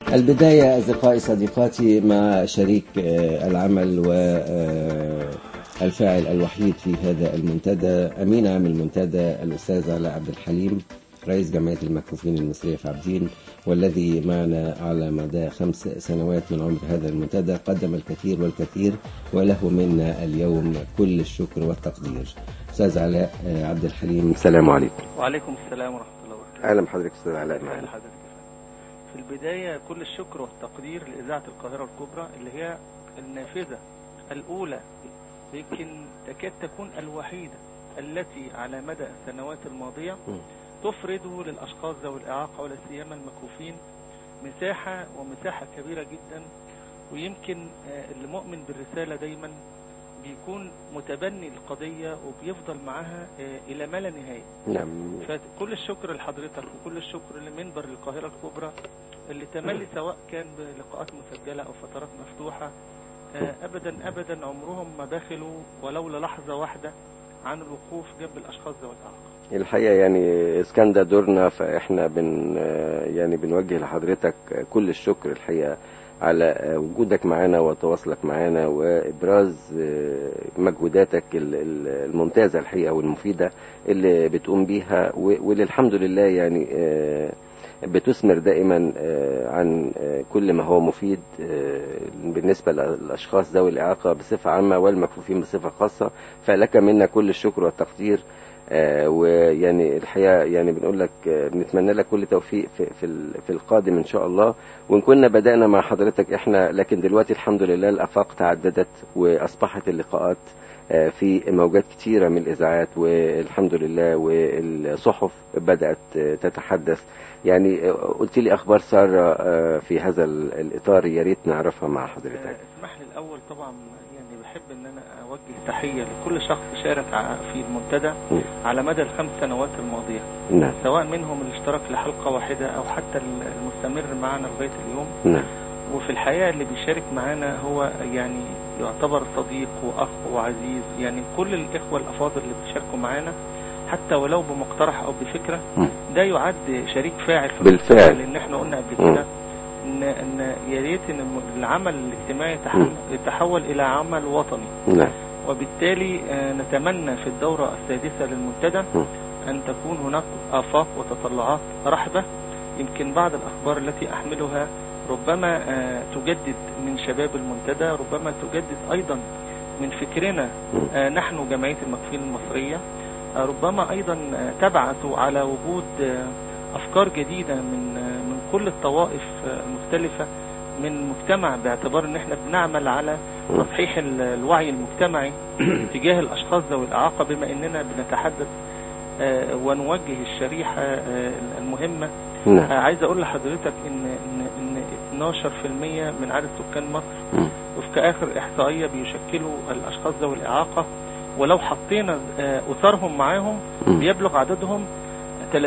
البداية أصدقائي صديقاتي مع شريك آه، العمل والفاعل الوحيد في هذا المنتدى أمين عام المنتدى الأستاذ علاء عبد الحليم رئيس جمعية المكفوفين المصرية في عابدين والذي معنا على مدى خمس سنوات من عمر هذا المنتدى قدم الكثير والكثير وله منا اليوم كل الشكر والتقدير أستاذ علاء آه، عبد الحليم السلام عليكم وعليكم السلام ورحمة الله وبركاته أهلا بحضرتك أستاذ علاء أهلا معنا حضرتك يا فندم. في البداية كل الشكر والتقدير لإذاعة القاهرة الكبرى اللي هي النافذة الأولى يمكن تكاد تكون الوحيدة التي على مدى السنوات الماضية مم. تفرد للأشخاص ذوي الإعاقة ولا سيما المكفوفين مساحة ومساحة كبيرة جدا ويمكن آه، اللي مؤمن بالرسالة دايما بيكون متبني القضية وبيفضل معاها آه، إلى ما لا نهاية نعم فكل الشكر لحضرتك وكل الشكر لمنبر القاهرة الكبرى اللي تملي سواء كان بلقاءات مسجلة أو فترات مفتوحة آه، أبدا أبدا عمرهم ما بخلوا ولو للحظة واحدة عن الوقوف جنب الأشخاص ذوي الإعاقة الحقيقة يعني اسكان ده دورنا فاحنا بن يعني بنوجه لحضرتك كل الشكر الحقيقة على وجودك معانا وتواصلك معانا وابراز مجهوداتك ال- ال- الممتازة الحقيقة والمفيدة اللي بتقوم بيها و- واللي الحمد لله يعني آه، بتثمر دائما آه، عن آه، كل ما هو مفيد آه، بالنسبة للأشخاص ذوي الإعاقة بصفة عامة والمكفوفين بصفة خاصة فلك منا كل الشكر والتقدير آه، ويعني الحقيقه يعني بنقول لك آه، بنتمنى لك كل توفيق في في ال- في القادم ان شاء الله وان كنا بدانا مع حضرتك احنا لكن دلوقتي الحمد لله الافاق تعددت واصبحت اللقاءات آه، في موجات كتيرة من الإذاعات والحمد لله والصحف بدأت آه، تتحدث يعني آه، قلت لي أخبار سارة آه، في هذا ال- الإطار يا ريت نعرفها مع آه، حضرتك اسمح لي الأول طبعا يعني بحب إن أنا أوجه تحية لكل شخص شارك ع- في المنتدى م. على مدى الخمس سنوات الماضية نعم سواء منهم الاشتراك لحلقة واحدة أو حتى المستمر معنا لغاية اليوم نعم وفي الحقيقة اللي بيشارك معانا هو يعني يعتبر صديق وأخ وعزيز يعني كل الإخوة الأفاضل اللي بيشاركوا معانا حتى ولو بمقترح أو بفكرة مم. ده يعد شريك فاعل في بالفعل. المستقبل، لأن احنا قلنا قبل مم. كده إن إن يا ريت إن الم- العمل الاجتماعي يتحول, يتحول إلى عمل وطني نعم وبالتالي آه، نتمنى في الدورة السادسة للمنتدى م. أن تكون هناك آفاق وتطلعات رحبة يمكن بعض الأخبار التي أحملها ربما آه، تجدد من شباب المنتدى ربما تجدد أيضا من فكرنا آه، نحن جمعية المكفين المصرية آه، ربما أيضا آه، تبعث على وجود آه، أفكار جديدة من آه، من كل الطوائف آه، المختلفة من مجتمع باعتبار ان احنا بنعمل على تصحيح ال- الوعي المجتمعي تجاه الاشخاص ذوي الاعاقه بما اننا بنتحدث آه، ونوجه الشريحه آه، المهمه نعم آه، عايز اقول لحضرتك ان ان ان 12% من عدد سكان مصر مم. وفي اخر احصائيه بيشكلوا الاشخاص ذوي الاعاقه ولو حطينا آه، اسرهم معاهم مم. بيبلغ عددهم 30%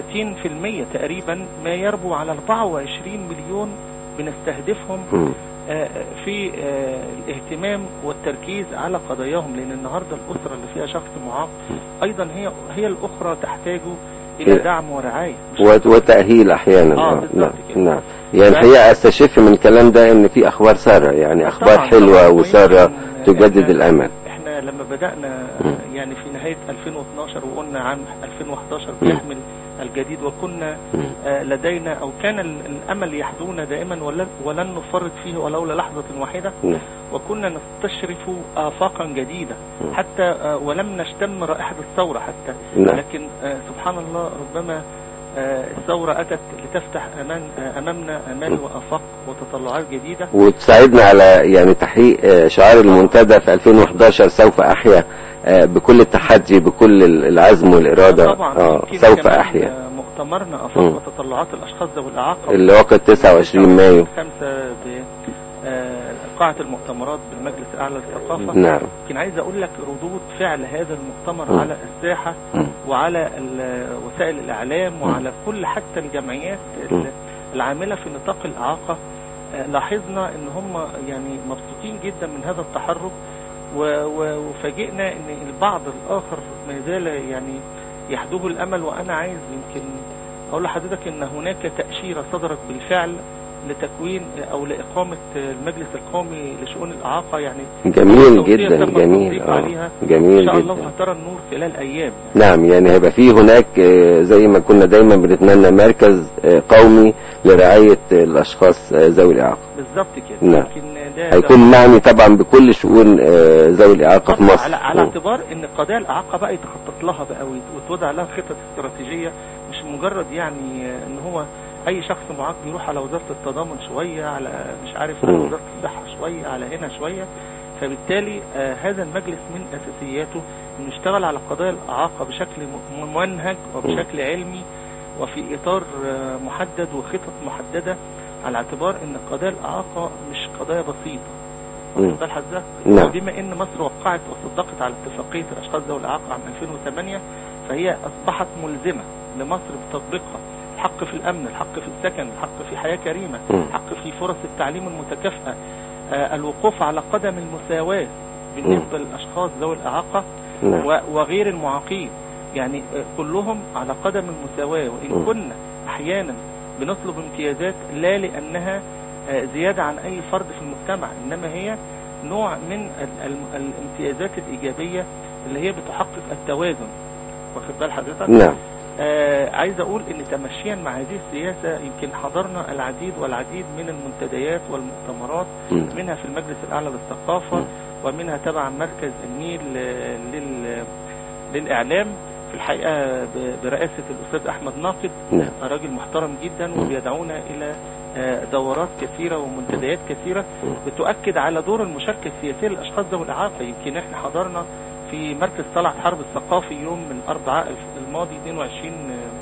تقريبا ما يربو على 24 مليون بنستهدفهم مم. آه، في آه، الاهتمام والتركيز على قضاياهم لان النهارده الاسره اللي فيها شخص معاق ايضا هي هي الاخرى تحتاج الى هي- دعم ورعايه مش وت- وتأهيل أحيانا آه، آه، بالظبط نعم كده. نعم يعني ف- الحقيقة أستشف من الكلام ده إن في أخبار سارة يعني أخبار طبعاً، حلوة طبعاً. وسارة ويمكن تجدد إحنا- الأمل احنا لما بدأنا مم. يعني في نهاية 2012 وقلنا عام 2011 مم. بيحمل الجديد وكنا مم. آه، لدينا او كان ال- الامل يحظونا دائما ولن, ولن نفرط فيه ولو للحظة واحدة نعم وكنا نستشرف آفاقا جديدة مم. حتى آه، ولم نشتم رائحة الثورة حتى نعم لكن آه، سبحان الله ربما آه، الثورة أتت لتفتح أمان آه، أمامنا أمال مم. وآفاق وتطلعات جديدة وتساعدنا على يعني تحقيق آه، شعار المنتدى في 2011 سوف أحيا آه، بكل التحدي بكل العزم والإرادة طبعا آه، يمكن سوف كمان، أحيا آه، مؤتمرنا مم. أفاق وتطلعات الأشخاص ذوي الإعاقة اللي وقت 29 مايو خمسة ب آه، قاعة المؤتمرات بالمجلس الأعلى للثقافة نعم لكن عايز أقول لك ردود فعل هذا المؤتمر مم. على الساحة مم. وعلى ال- وسائل الإعلام وعلى كل حتى الجمعيات مم. العاملة في نطاق الإعاقة آه، لاحظنا ان هم يعني مبسوطين جدا من هذا التحرك و- و- وفاجئنا ان البعض الاخر ما زال يعني يحدوه الامل وانا عايز يمكن اقول لحضرتك ان هناك تأشيرة صدرت بالفعل لتكوين او لاقامه المجلس القومي لشؤون الاعاقه يعني جميل توصية جدا تم جميل التصديق اه عليها. ان جميل شاء الله جدا هترى النور خلال ايام نعم يعني هيبقى فيه هناك آه، زي ما كنا دايما بنتمنى مركز آه، قومي لرعاية آه، الأشخاص آه، ذوي الإعاقة بالظبط كده نعم. يمكن ده هيكون معني طبعا بكل شؤون آه، ذوي الإعاقة في طبعاً مصر على, على مم. اعتبار ان قضايا الاعاقه بقى يتخطط لها بقى ويت- وتوضع لها خطط استراتيجيه مش مجرد يعني آه، ان هو اي شخص معاق بيروح على وزاره التضامن شويه على مش عارف على مم. وزاره الصحه شويه على هنا شويه فبالتالي آه هذا المجلس من اساسياته انه يشتغل على قضايا الاعاقه بشكل م- ممنهج وبشكل علمي وفي اطار آه محدد وخطط محدده على اعتبار ان قضايا الاعاقه مش قضايا بسيطه مم. واخد بال حضرتك؟ نعم. وبما ان مصر وقعت وصدقت على اتفاقيه الاشخاص ذوي الاعاقه عام 2008 فهي اصبحت ملزمه لمصر بتطبيقها الحق في الامن، الحق في السكن، الحق في حياه كريمه، مم. الحق في فرص التعليم المتكافئه، آه، الوقوف على قدم المساواه بالنسبه للاشخاص ذوي الاعاقه نعم و- وغير المعاقين يعني آه، كلهم على قدم المساواة وإن م. كنا أحيانا بنطلب امتيازات لا لأنها آه، زيادة عن أي فرد في المجتمع إنما هي نوع من ال- ال- الامتيازات الإيجابية اللي هي بتحقق التوازن واخد بال حضرتك؟ نعم آه عايز اقول ان تمشيا مع هذه السياسة يمكن حضرنا العديد والعديد من المنتديات والمؤتمرات مم. منها في المجلس الاعلى للثقافة مم. ومنها تبع مركز النيل آه، لل للاعلام في الحقيقة ب- برئاسة الاستاذ احمد ناقد نعم راجل محترم جدا مم. وبيدعونا الى آه، دورات كثيرة ومنتديات كثيرة مم. بتؤكد على دور المشاركة السياسية للاشخاص ذوي الاعاقة يمكن احنا حضرنا في مركز طلعت حرب الثقافي يوم الاربعاء الماضي 22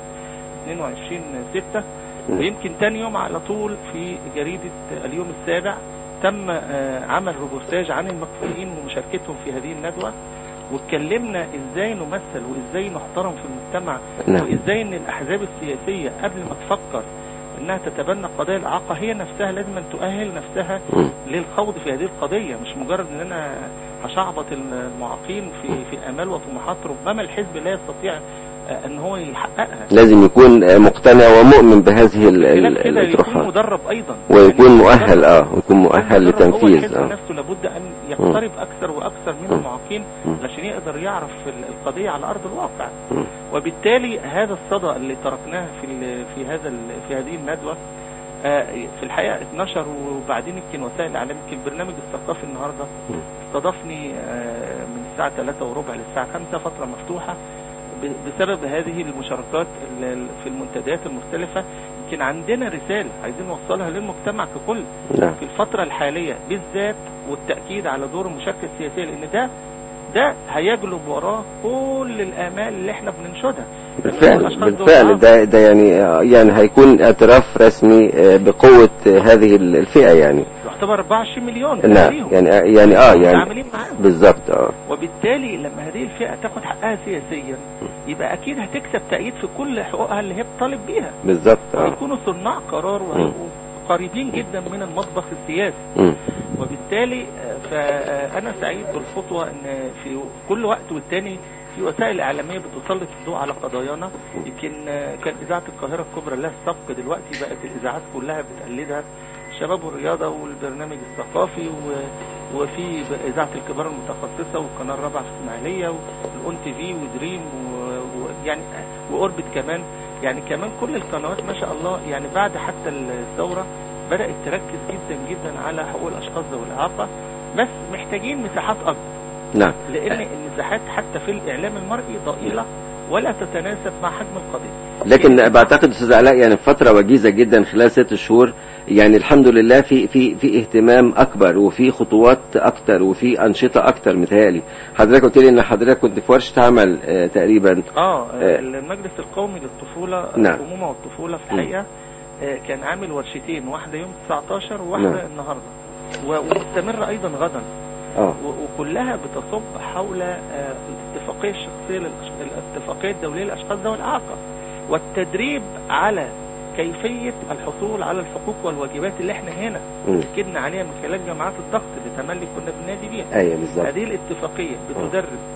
آه، 22 6 مم. ويمكن تاني يوم على طول في جريدة اليوم السابع تم آه، عمل روبورتاج عن المكفوفين ومشاركتهم في هذه الندوة واتكلمنا ازاي نمثل وازاي نحترم في المجتمع نعم وازاي ان الاحزاب السياسية قبل ما تفكر انها تتبنى قضايا الاعاقة هي نفسها لازم أن تؤهل نفسها مم. للخوض في هذه القضية مش مجرد ان انا هشعبط المعاقين في في امال وطموحات ربما الحزب لا يستطيع آه، ان هو يحققها لازم يكون آه، مقتنع ومؤمن بهذه ال- ال- خلاف كده يكون الأطروحات مدرب ايضا ويكون يعني مؤهل اه ويكون يكون مؤهل مدرب. هو لتنفيذ الحزب اه نفسه لابد ان يقترب اكثر واكثر من مم. المعاقين مم. علشان يقدر يعرف ال- القضيه على ارض الواقع مم. وبالتالي هذا الصدى اللي تركناه في ال- في هذا ال- في هذه الندوه آه، في الحقيقه اتنشر وبعدين يمكن وسائل الاعلام يمكن برنامج الثقافي النهارده مم. استضافني آه، من الساعه 3 وربع للساعه 5 فتره مفتوحه ب- بسبب هذه المشاركات ال- ال- في المنتديات المختلفه يمكن عندنا رساله عايزين نوصلها للمجتمع ككل نعم في الفترة الحالية بالذات والتأكيد على دور المشاركة السياسية لأن ده ده هيجلب وراه كل الآمال اللي احنا بننشدها بالفعل الأشخاص دول بالفعل معاهم. ده ده يعني آه، يعني هيكون اعتراف رسمي آه، بقوة آه، هذه الفئة يعني يعتبر 24 مليون نعم ليهم. يعني آه، يعني اه يعني متعاملين معاهم بالظبط اه وبالتالي لما هذه الفئة تاخد حقها سياسيا يبقى أكيد هتكسب تأييد في كل حقوقها اللي هي بتطالب بيها بالظبط اه ويكونوا صناع قرار مم. وهيبقوا قريبين جدا من المطبخ السياسي مم. وبالتالي آه، فأنا سعيد بالخطوة أن في كل وقت والتاني في وسائل إعلامية بتسلط الضوء على قضايانا يمكن آه، كان إذاعة القاهرة الكبرى لها السبق دلوقتي بقت الإذاعات كلها بتقلدها الشباب والرياضة والبرنامج الثقافي و- وفي ب- إذاعة الكبار المتخصصة والقناة الرابعة في إسماعيلية والأون تي في ودريم و- ويعني وأوربت كمان يعني كمان كل القنوات ما شاء الله يعني بعد حتى الثورة بدأت تركز جدا جدا على حقوق الأشخاص ذوي الإعاقة بس محتاجين مساحات أكبر نعم لأن المساحات حتى في الإعلام المرئي ضئيلة ولا تتناسب مع حجم القضية لكن بعتقد استاذ علاء يعني في فتره وجيزه جدا خلال ست شهور يعني الحمد لله في في في اهتمام اكبر وفي خطوات اكتر وفي انشطه اكتر متهيألي حضرتك قلت لي ان حضرتك كنت في ورشه عمل آه، تقريبا اه آه. المجلس القومي للطفولة نعم. الأمومة والطفولة في الحقيقة آه، كان عامل ورشتين واحدة يوم 19 وواحدة نعم. النهاردة و- ومستمرة أيضا غدا اه و- وكلها بتصب حول آه، الاتفاقية الشخصية للأش- الاتفاقية الدولية للأشخاص ذوي الإعاقة والتدريب على كيفية الحصول على الحقوق والواجبات اللي احنا هنا مم. أكدنا عليها من خلال جماعات الضغط اللي تملي كنا بننادي بيها ايوه بالظبط هذه الاتفاقية بتدرب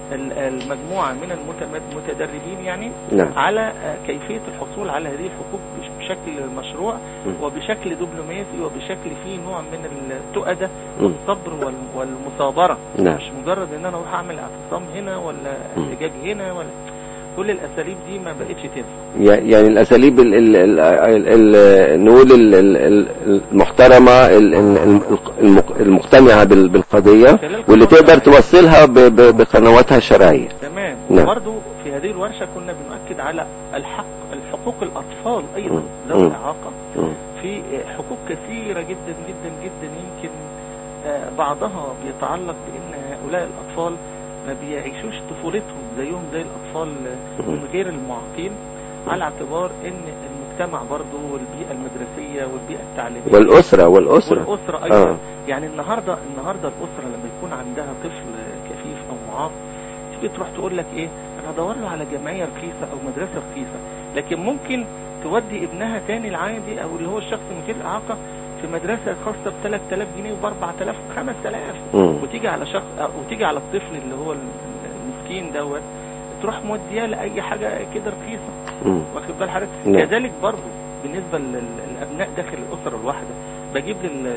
ال- المجموعة من المتمد- المتدربين يعني نعم على آه، كيفية الحصول على هذه الحقوق بش- بشكل مشروع م. وبشكل دبلوماسي وبشكل فيه نوع من التؤدة م. والصبر وال- والمثابرة نعم مش مجرد ان انا اروح اعمل اعتصام هنا ولا م. احتجاج هنا ولا كل الاساليب دي ما بقتش تنفع يع- يعني الاساليب ال ال ال ال ال نقول ال ال ال المحترمه ال- ال- المق- المقتنعه بال- بالقضيه خلال واللي قنوات تقدر توصلها ب- ب- بقنواتها الشرعيه تمام نعم. وبرضه في هذه الورشة كنا بنؤكد على الحق الحقوق الأطفال أيضا م. ذوي م. الإعاقة مم. في حقوق كثيرة جدا جدا جدا يمكن آه، بعضها بيتعلق بأن هؤلاء الأطفال ما بيعيشوش طفولتهم زيهم زي الأطفال آه، من غير المعاقين على اعتبار أن المجتمع برضه والبيئة المدرسية والبيئة التعليمية والاسره والاسره والأسرة أيضا آه. يعني النهاردة النهاردة الأسرة لما يكون عندها طفل كفيف أو معاق تيجي تروح تقول لك إيه أنا هدور له على جمعية رخيصة أو مدرسة رخيصة لكن ممكن تودي ابنها تاني العادي أو اللي هو الشخص من غير إعاقة في مدرسة خاصة ب 3000 جنيه وب 4000 و 5000 مم. وتيجي على شخص وتيجي على الطفل اللي هو المسكين دوت تروح مودياه لأي حاجة كده رخيصة مم. واخد بال حضرتك نعم. كذلك برضه بالنسبه لل- للابناء داخل الاسره الواحده بجيب لل- لل-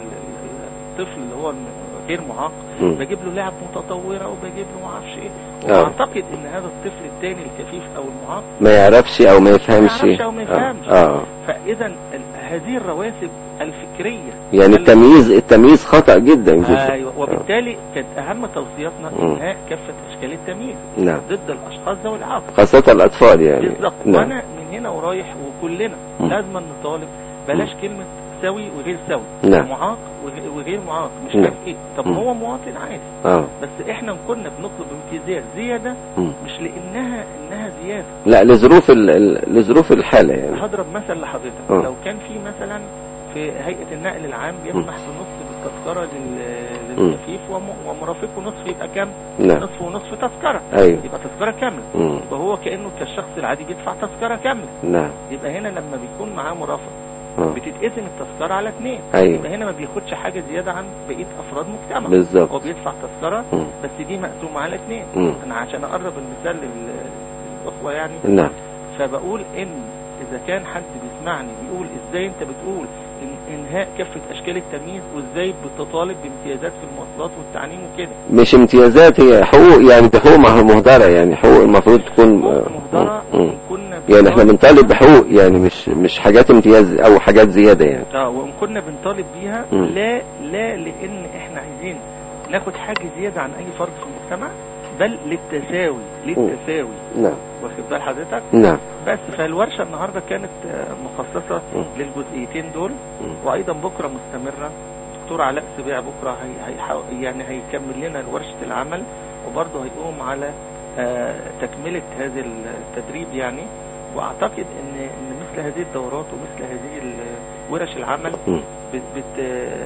لل- الطفل اللي هو غير معاق مم. بجيب له لعب متطوره وبجيب له ما اعرفش ايه آه. واعتقد ان هذا الطفل الثاني الكفيف او المعاق ما يعرفش او ما يفهمش ما يعرفش أو ما يفهمش. اه, آه. فاذا ال- هذه الرواسب الفكريه يعني ال- التمييز التمييز خطا جدا جدا ايوه وبالتالي كانت اهم توصياتنا مم. انهاء كافه اشكال التمييز نعم ضد الاشخاص ذوي الاعاقه خاصه الاطفال يعني بالظبط نعم وانا من هنا ورايح وكلنا مم. لازم نطالب بلاش كلمة سوي وغير سوي نعم. معاق وغ- وغير معاق مش نعم. عارف ايه طب مم. هو مواطن عادي اه بس احنا كنا بنطلب امتيازات زيادة مم. مش لانها انها زيادة لا لظروف ال... ال- لظروف الحاله يعني هضرب مثل لحضرتك آه. لو كان في مثلا في هيئة النقل العام بيسمح بنصف بالتذكرة لل- مم. للكفيف وم- ومرافقه نصف يبقى كام؟ نعم نصف ونصف تذكرة ايوه يبقى تذكرة كاملة مم. يبقى هو كأنه كالشخص العادي بيدفع تذكرة كاملة نعم يبقى هنا لما بيكون معاه مرافق آه. بتتقسم التذكرة على اثنين ايوه يبقى هنا ما بياخدش حاجة زيادة عن بقية أفراد مجتمع بالظبط هو بيدفع تذكرة مم. بس دي مقسومة على اثنين مم. أنا عشان أقرب المثال لل- للأخوة يعني نعم فبقول إن إذا كان حد بيسمعني بيقول إزاي أنت بتقول إن إنهاء كافة أشكال التمييز وإزاي بتطالب بامتيازات في المواصلات والتعليم وكده مش امتيازات هي حقوق يعني دي حقوق مه- مهدرة يعني حقوق المفروض تكون حقوق آه، مهدرة مم. كنا يعني احنا بنطالب بحقوق يعني مش مش حاجات امتياز او حاجات زيادة يعني اه وان كنا بنطالب بيها مم. لا لا لان احنا عايزين ناخد حاجه زياده عن اي فرد في المجتمع بل للتساوي للتساوي نعم واخد بال حضرتك نعم بس فالورشه النهارده كانت آه، مخصصه مم. للجزئيتين دول مم. وايضا بكره مستمره دكتور علاء سبيع بكره هي هي يعني هيكمل لنا ورشه العمل وبرضه هيقوم على آه، تكمله هذا التدريب يعني واعتقد ان ان مثل هذه الدورات ومثل هذه ال- ورش العمل مم. بت بت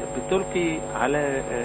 بتلقي على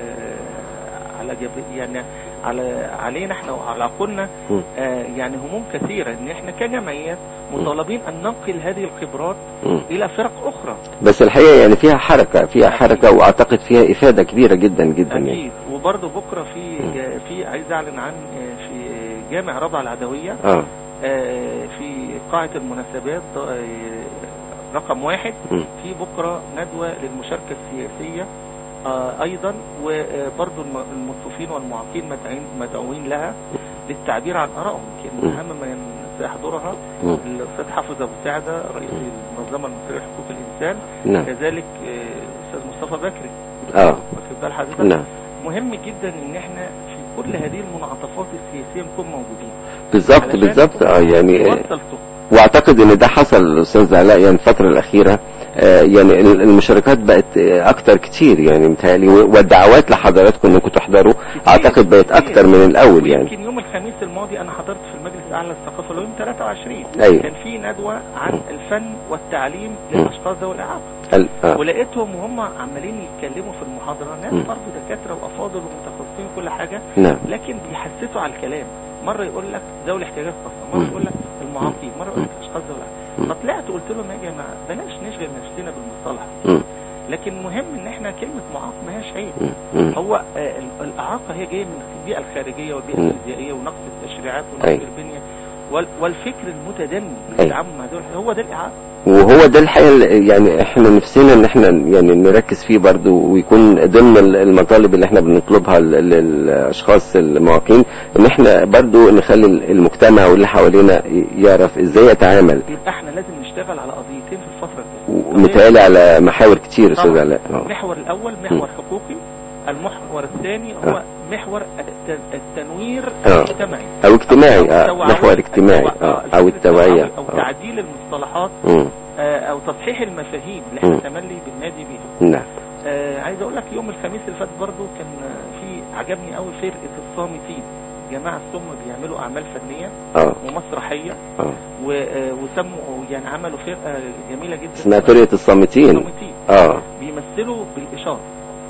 آه، على جب يعني على علينا احنا وعلى عقولنا مم. آه، يعني هموم كثيره ان احنا كجمعيات مطالبين ان ننقل هذه الخبرات مم. الى فرق اخرى بس الحقيقة يعني فيها حركة فيها حركة واعتقد فيها افادة كبيرة جدا جدا يعني اكيد وبرضه بكره في جا- في عايز اعلن عن آه، في جامع ربع العدويه اه آه، في قاعه المناسبات آه، رقم واحد مم. في بكره ندوه للمشاركه السياسيه آه، ايضا وبرضه الم- المكفوفين والمعاقين مدعين مدعوين لها للتعبير عن ارائهم كان مم. اهم من سيحضرها مم. الاستاذ حافظ ابو سعده رئيس المنظمه المصريه لحقوق الانسان نعم كذلك آه، الاستاذ مصطفى بكري اه واخد بال حضرتك نعم مهم جدا ان احنا في كل هذه المنعطفات السياسيه نكون موجودين بالظبط علشان بالظبط اه يعني نوصل صوت. واعتقد ان ده حصل استاذ علاء يعني الفتره الاخيره آه، يعني ال- المشاركات بقت آه، اكتر كتير يعني متهيألي و- والدعوات لحضراتكم انكم تحضروا اعتقد بقت كتير. اكتر من الاول يعني يمكن يوم الخميس الماضي انا حضرت في المجلس الاعلى للثقافه اللي هو يوم 23 أيوة. كان في ندوه عن م. الفن والتعليم م. للاشخاص ذوي الاعاقه ال- آه. ولقيتهم وهم عمالين يتكلموا في المحاضره ناس م. برضه دكاتره وافاضل ومتخصصين وكل حاجه نعم لكن بيحسسوا على الكلام مره يقول لك ذوي الاحتياجات الخاصه مره م. يقول لك المعاقين مره يقول لك اشخاص ذوي م. الاعاقه فطلعت قلت لهم يا جماعه بلاش نشغل نفسنا بالمصطلح مم. لكن مهم ان احنا كلمه معاق ما هياش عيب مم. مم. هو آه، ال- الاعاقه هي جايه من البيئه الخارجيه والبيئه مم. الفيزيائيه ونقص التشريعات ونقص أيوة. البنيه وال- والفكر المتدني أيوة. للتعامل مع دول هو ده الاعاقه وهو ده الحقيقه اللي- يعني احنا نفسنا ان احنا يعني نركز فيه برضو ويكون ضمن ال- المطالب اللي احنا بنطلبها لل- للاشخاص المعاقين ان احنا برضو نخلي المجتمع واللي حوالينا ي- يعرف ازاي يتعامل يبقى احنا لازم نشتغل على قضيتين في الفتره الجايه ومتهيألي على محاور كتير استاذ طبعاً. علاء آه. المحور الاول محور حقوقي المحور الثاني هو محور الت- التنوير آه. المجتمعي او اجتماعي اه التوعوي- محور اجتماعي التوع- اه الفكر او التوعيه التوعوي او آه. تعديل المصطلحات مم. آه، او تصحيح المفاهيم اللي احنا مم. تملي بالنادي بيها نعم آه عايز اقول لك يوم الخميس اللي فات برضو كان آه، في عجبني قوي فرقه الصامتين جماعه الصم بيعملوا اعمال فنيه اه ومسرحيه اه و- آه، وسموا يعني عملوا فرقه جميله جدا اسمها فرقه الصامتين الصامتين اه بيمثلوا بالاشاره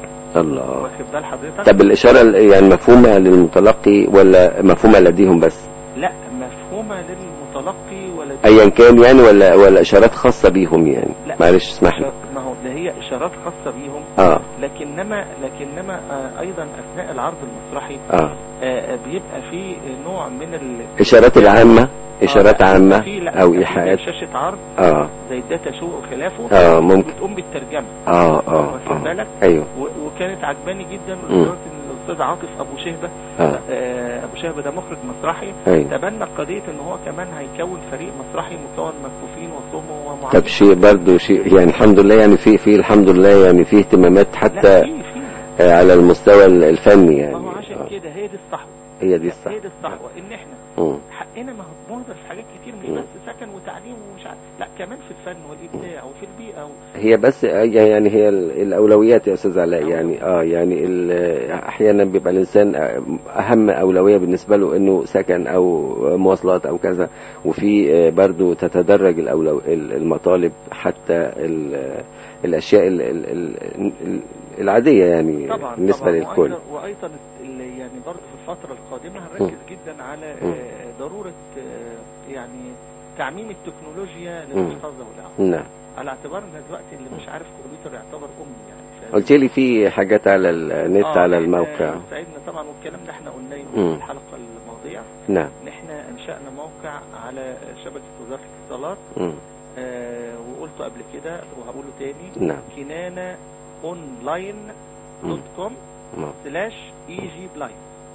الله واخد بال حضرتك طب الاشاره ال- يعني مفهومه للمتلقي ولا مفهومه لديهم بس لا مفهومه للمتلقي ولا ايا كان يعني ولا ولا اشارات خاصه بيهم يعني لا. معلش اسمح لي ما هو ده هي اشارات خاصه بيهم اه لكنما لكنما آه ايضا اثناء العرض المسرحي اه آه بيبقى في نوع من ال اشارات العامه اشارات آه، لا، عامه في- لا، او في ايحاءات شاشة عرض اه زي الداتا شو وخلافه اه ممكن بتقوم بالترجمة اه اه واخد اه بالك ايوه و- وكانت عجباني جدا مم. لدرجة ان الاستاذ عاطف ابو شهبة اه آه، ابو شهبة ده مخرج مسرحي ايوه تبنى قضية ان هو كمان هيكون فريق مسرحي مكون مكفوفين وصم طب ومعلمين شيء برضه شيء يعني الحمد لله يعني في في الحمد لله يعني في اهتمامات لا حتى في في آه، على المستوى الفني ما يعني هو عشان آه. كده هي دي الصحوة هي دي الصح هي دي الصحوة ان احنا مم. حقنا ما هو مهدر في حاجات كتير مش مم. بس سكن وتعليم ومش عارف لا كمان في الفن والابداع وفي البيئة و... هي بس يعني هي ال- الاولويات يا استاذ علاء يعني اه يعني ال- احيانا بيبقى الانسان اهم اولويه بالنسبه له انه سكن او مواصلات او كذا وفي آه، برضو تتدرج الأولو ال- المطالب حتى ال- الاشياء ال- ال- ال- ال- العاديه يعني طبعا بالنسبه طبعا للكل وأيضا, وأيضا ال- يعني برضه في الفترة القادمة هنركز جدا على مم. آه، ضرورة آه، يعني تعميم التكنولوجيا مم. للأشخاص ذوي الإعاقة نعم على اعتبار ان دلوقتي اللي مش عارف كمبيوتر يعتبر أم يعني ف- قلت لي في حاجات على النت آه، على إحنا الموقع سعدنا طبعا والكلام ده احنا قلناه مم. يوم في الحلقة الماضية نعم ان احنا انشأنا موقع على شبكة وزارة الاتصالات مم. آه، وقلته قبل كده وهقوله تاني نعم كنانة اونلاين دوت كوم نعم. سلاش اي جي بلايند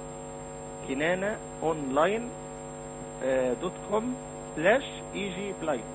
كنانة اونلاين آه، دوت كوم سلاش اي جي بلايند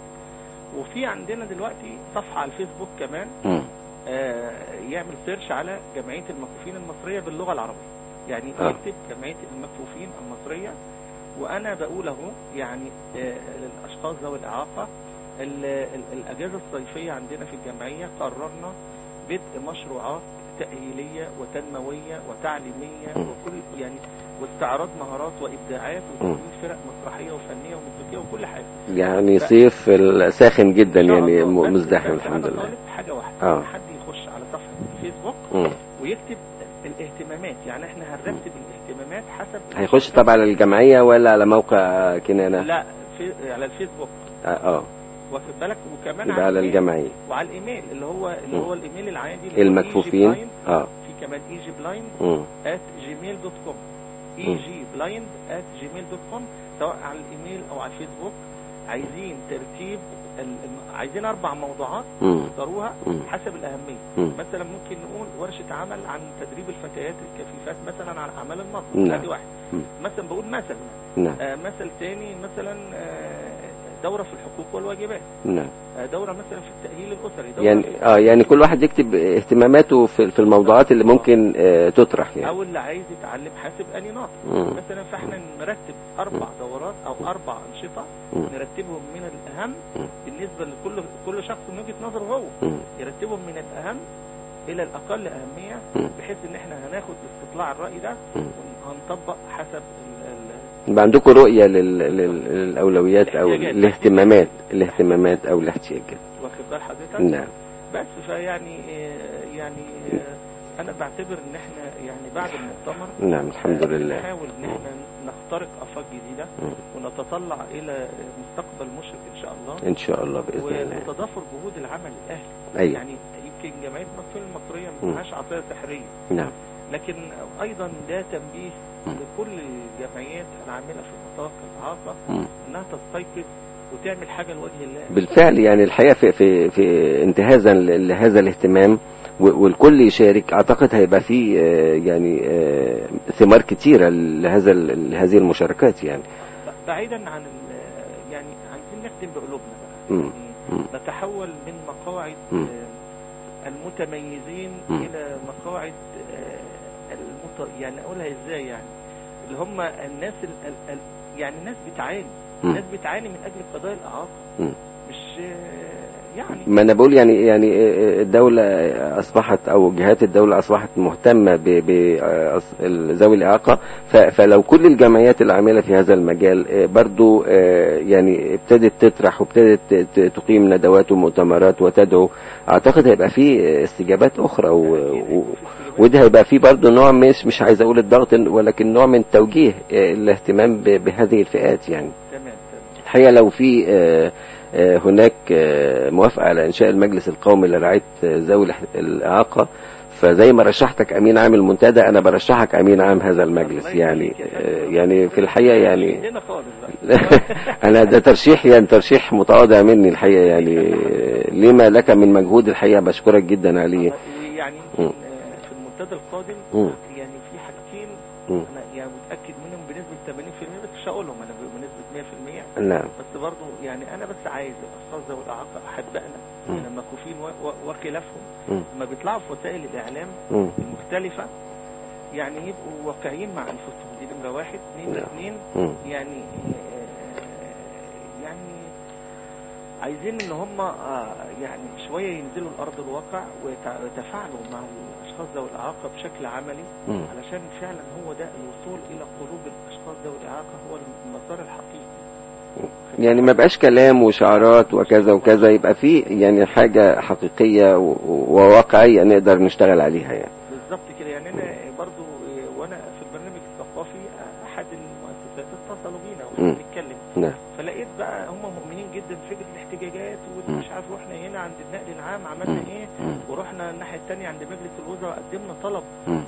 وفي عندنا دلوقتي صفحة على الفيسبوك كمان مم. آه، يعمل سيرش على جمعية المكفوفين المصرية باللغة العربية يعني آه. يكتب جمعية المكفوفين المصرية وأنا بقول أهو يعني آه، للأشخاص ذوي الإعاقة ال- ال- الأجازة الصيفية عندنا في الجمعية قررنا بدء مشروعات تأهيلية وتنموية وتعليمية م. وكل يعني واستعراض مهارات وإبداعات وتكوين فرق مسرحية وفنية وموسيقية وكل حاجة يعني صيف ساخن جدا إن شاء يعني الله. بس- مزدحم بس الحمد أنا لله طالب حاجة واحدة آه. إن حد يخش على صفحة الفيسبوك مم. ويكتب الاهتمامات يعني احنا هنرتب الاهتمامات حسب هيخش طبعا على الجمعية ولا على موقع كنانة لا في على الفيسبوك اه, آه. واخد بالك وكمان يبقى على الإيميل- الجمعية وعلى الايميل اللي هو اللي مم. هو الايميل العادي اللي هو المكفوفين EasyBlind. اه في كمان ايجي بلايند مم. at gmail دوت كوم ايجي بلايند at gmail دوت كوم سواء على الايميل او على الفيسبوك عايزين ترتيب ال- الم- عايزين اربع موضوعات مم. اختاروها مم. حسب الاهميه مم. مثلا ممكن نقول ورشه عمل عن تدريب الفتيات الكفيفات مثلا على اعمال المطبخ نعم. ادي واحد مم. مثلا بقول مثلا نعم آه مثل تاني مثلا آه دوره في الحقوق والواجبات نعم آه دوره مثلا في التاهيل الاسري دوره يعني في اه يعني كل واحد يكتب اهتماماته في في الموضوعات اللي ممكن آه تطرح يعني او اللي عايز يتعلم حاسب اني ناطق مم. مثلا فاحنا نرتب اربع دورات او اربع انشطه مم. نرتبهم من الاهم مم. بالنسبه لكل كل شخص من وجهه نظره هو مم. يرتبهم من الاهم الى الاقل اهميه مم. بحيث ان احنا هناخد استطلاع الراي ده مم. وهنطبق حسب ال ال يبقى عندكم رؤية لل... لل... للأولويات أو الاحتياجات. الاهتمامات الاهتمامات أو الاحتياجات واخد بال حضرتك نعم بس فيعني آه، يعني آه، انا بعتبر ان احنا يعني بعد المؤتمر نعم الحمد آه، لله نحاول ان احنا نخترق افاق جديده مم. ونتطلع الى مستقبل مشرق ان شاء الله إن شاء الله بإذن الله وتضافر جهود العمل الاهلي أيوة يعني يمكن جمعيه مصر المصريه مم. ما معهاش عصايه سحريه نعم لكن ايضا ده تنبيه مم. لكل الجمعيات العامله في نطاق الاعاقه مم. انها تستيقظ وتعمل حاجه لوجه الله بالفعل يعني الحقيقه في في في انتهازا ل- لهذا الاهتمام و- والكل يشارك اعتقد هيبقى في آه، يعني آه، ثمار كتيره لهذا ال- لهذه المشاركات يعني ب- بعيدا عن ال- يعني عايزين نخدم بقلوبنا بقى مم. يعني مم. نتحول من مقاعد مم. آه، المتميزين مم. الى مقاعد آه، المت... يعني اقولها ازاي يعني اللي هم الناس ال... ال... ال... يعني الناس بتعاني مم. الناس بتعاني من اجل قضايا الاعاقه مم. مش آه، يعني ما انا بقول يعني يعني الدولة اصبحت او جهات الدولة اصبحت مهتمة ب ب- أص- ذوي الاعاقة ف- فلو كل الجمعيات العاملة في هذا المجال آه، برضو آه، يعني ابتدت تطرح وابتدت ت- ت- تقيم ندوات ومؤتمرات وتدعو اعتقد هيبقى في استجابات اخرى و... و... وده هيبقى فيه برضو نوع مش مش عايز اقول الضغط ولكن نوع من توجيه آه، الاهتمام ب- بهذه الفئات يعني تمام تمام الحقيقة لو في آه، آه، هناك آه، موافقة على إنشاء المجلس القومي لرعاية آه، ذوي الإح- الإعاقة فزي ما رشحتك أمين عام المنتدى أنا برشحك أمين عام هذا المجلس الله يعني يخليك يا آه، فندم. يعني في الحقيقة مش يعني ايدينا خالص بقى أنا ده ترشيح يعني ترشيح متواضع مني الحقيقة يعني آه، لما لك من مجهود الحقيقة بشكرك جدا عليه ويعني مم. يمكن آه، في المنتدى القادم مم. يعني في حاجتين مم. انا يعني متاكد منهم بنسبه 80% بس مش هقولهم انا بنسبه 100% نعم بس برضو يعني انا بس عايز الاشخاص ذوي الاعاقه احبائنا مم. من المكفوفين و- و- وخلافهم مم. لما بيطلعوا في وسائل الاعلام مم. المختلفه يعني يبقوا واقعيين مع انفسهم دي نمره واحد نمره نعم. اثنين مم. يعني آه، يعني عايزين ان هم آه، يعني شويه ينزلوا الارض الواقع ويتع- ويتفاعلوا مع الاشخاص ذوي الاعاقه بشكل عملي مم. علشان فعلا هو ده الوصول الى قلوب الاشخاص ذوي الاعاقه هو المسار الحقيقي يعني ما بقاش كلام وشعارات وكذا وكذا يبقى في يعني حاجة حقيقية و- وواقعية نقدر نشتغل عليها يعني بالظبط كده يعني انا برضو آه، وانا في البرنامج الثقافي آه، احد المؤسسات اتصلوا بينا مم. واحنا بنتكلم نعم فلقيت بقى هم مؤمنين جدا بفكره الاحتجاجات واللي مش عارف رحنا هنا عند النقل العام عملنا مم. ايه مم. ورحنا الناحيه الثانيه عند مجلس الوزراء قدمنا طلب مم.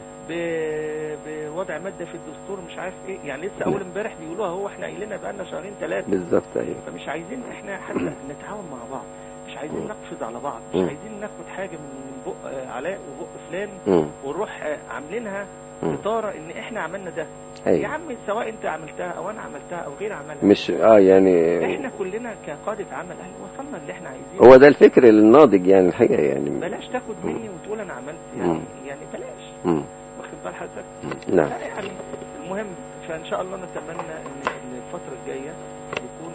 ب- بوضع ماده في الدستور مش عارف ايه يعني لسه اول امبارح بيقولوها هو احنا قايلينها بقى لنا شهرين ثلاثه بالظبط ايوه فمش عايزين احنا حتى نتعاون مع بعض مش عايزين مم. نقفز على بعض مش مم. عايزين ناخد حاجه من بق آه، علاء وبق فلان مم. ونروح آه، عاملينها مم. اطاره ان احنا عملنا ده يا ايوه عم سواء انت عملتها او انا عملتها او غير عملها مش اه يعني احنا كلنا كقادة عمل اهل وصلنا اللي احنا عايزينه هو ده الفكر الناضج يعني الحقيقة يعني بلاش تاخد مني وتقول انا عملت يعني مم. يعني بلاش مم. واخد بال حضرتك نعم لا يعني المهم فان شاء الله نتمنى ان إن الفتره الجايه يكون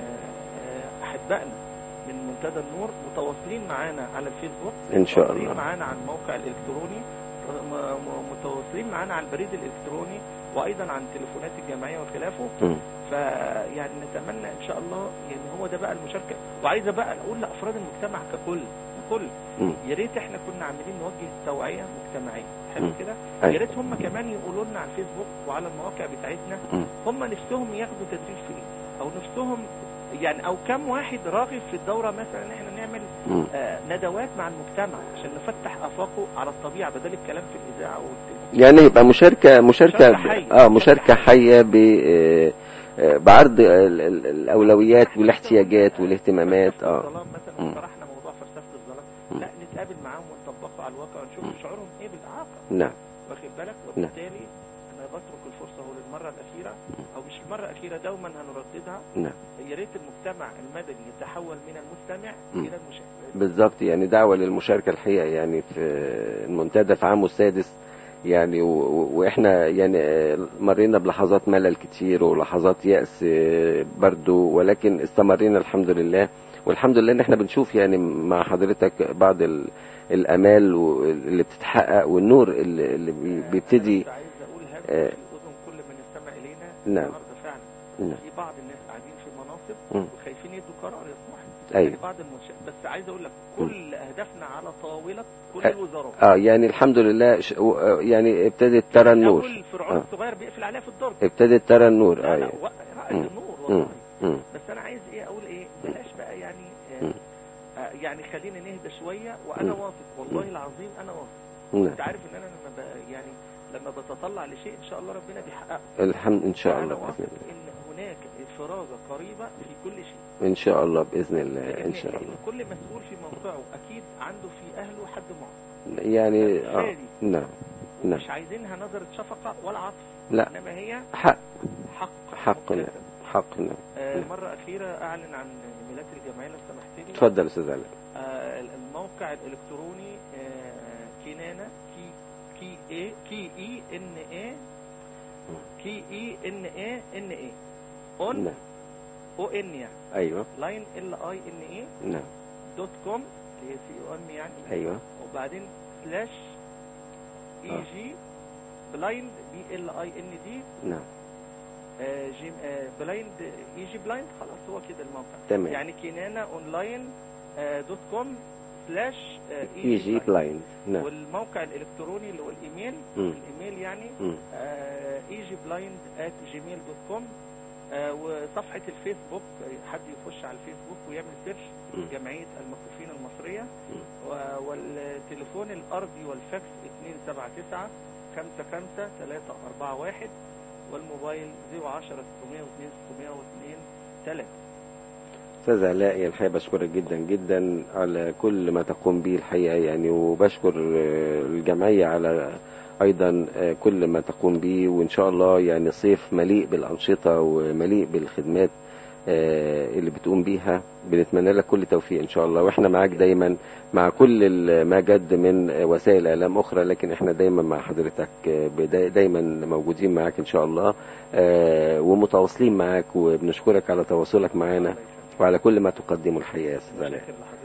آه، آه، احبائنا من منتدى النور متواصلين معانا على الفيسبوك إن شاء متواصلين الله. معانا على الموقع الالكتروني م- م- متواصلين معانا على البريد الالكتروني وايضا عن تليفونات الجمعيه وخلافه مم. فيعني نتمنى ان شاء الله يعني هو ده بقى المشاركه وعايزه بقى اقول لافراد المجتمع ككل ككل مم. يا ريت احنا كنا عاملين نوجه توعيه مجتمعيه حلو مم. كده أيوة. يا ريت هم كمان يقولوا لنا على الفيسبوك وعلى المواقع بتاعتنا مم. هم نفسهم ياخدوا تدريب في ايه او نفسهم يعني او كم واحد راغب في الدوره مثلا ان احنا نعمل مم. آه ندوات مع المجتمع عشان نفتح افاقه على الطبيعه بدل الكلام في الاذاعه والتلفزيون يعني يبقى مشاركة مشاركة مشاركة حية. اه مشاركة حية ب آه، آه، بعرض ال- ال- الأولويات والاحتياجات والاهتمامات فلسفة اه الظلام مثلا مم. طرحنا موضوع فلسفه الظلام مم. لا نتقابل معاهم ونطبقه على الواقع مم. ونشوف شعورهم ايه بالاعاقه نعم واخد بالك وبالتالي انا بترك الفرصه هو للمره الاخيره او مش المره الاخيره دوما هنرددها نعم يا ريت المجتمع المدني يتحول من المستمع مم. الى المشاهد بالظبط يعني دعوة للمشاركة الحقيقة يعني في المنتدى في عامه السادس يعني و- و- واحنا يعني آه، مرينا بلحظات ملل كتير ولحظات يأس آه، برضو ولكن استمرينا الحمد لله والحمد لله ان احنا بنشوف يعني مع حضرتك بعض ال- الامال و- اللي بتتحقق والنور اللي اللي بي- بيبتدي أنا بس عايز اقول هذا آه. في اذن كل من استمع الينا نعم. النهارده فعلا نعم. في بعض الناس قاعدين في مناصب مم. وخايفين يدوا قرار يصلح أيوة. يعني بعض المنشآت بس عايز اقول لك مم. كل اهدافنا على طاوله كل أ- الوزارات اه يعني الحمد للله ش- و- آه، يعني ابتدت ترى النور أول فرعون آه. الصغير بيقفل عليها في الدرج ابتدت ترى النور لا لا ايوه وق- رائد مم. النور مم. والله مم. بس انا عايز ايه اقول ايه بلاش بقى يعني آه مم. آه يعني خلينا نهدى شويه وانا مم. واثق والله العظيم انا واثق نعم انت عارف ان انا لما ب... يعني لما بتطلع لشيء ان شاء الله ربنا بيحققه الحمد ان شاء وأنا الله واثق باذن الله ان هناك فرازه قريبه في كل شيء ان شاء الله باذن الله لان ان شاء لأن الله كل مسؤول في موقعه اكيد عنده في اهله حد معه يعني اه غالي. نعم نعم مش عايزينها نظره شفقه ولا عطف لا انما هي حق حق حق نعم مكتسب. حق نعم آه نعم. مرة أخيرة أعلن عن ميلاد الجمعية لو سمحت لي اتفضل يا استاذ علاء آه الموقع الإلكتروني آه كينانا كي كي اي كي اي ان اي كي اي ان اي ان اي اون نعم او ان يعني ايوه لاين ال اي ان اي نعم دوت كوم اللي هي سي او ام يعني ايوه وبعدين سلاش اي آه. جي بلايند بي ال اي ان دي نعم آه، جيم آه، بلايند اي جي بلايند خلاص هو كده الموقع تمام يعني كينانا اونلاين آه، دوت كوم سلاش آه، اي جي بلايند نعم والموقع الالكتروني اللي هو الايميل مم. الايميل يعني مم. اي جي بلايند ات جيميل دوت كوم وصفحة الفيسبوك آه، حد يخش على الفيسبوك ويعمل سيرش مم. جمعية المكفوفين المصرية و- والتليفون الأرضي والفاكس 279 55 341 والموبايل 010 602 602 3 استاذ علاء الحقيقه بشكرك جدا جدا على كل ما تقوم به الحقيقه يعني وبشكر آه، الجمعيه على ايضا آه، كل ما تقوم به وان شاء الله يعني صيف مليء بالانشطه ومليء بالخدمات آه، اللي بتقوم بيها بنتمنى لك كل توفيق ان شاء الله واحنا معاك دايما مع كل ال- ما جد من آه، وسائل اعلام اخرى لكن احنا دايما مع حضرتك آه، بدا- دايما موجودين معاك ان شاء الله آه، ومتواصلين معاك وبنشكرك على تواصلك معنا الله يسلمك. وعلى كل ما تقدمه الحقيقة يا أستاذ علاء شاكر لحضرتك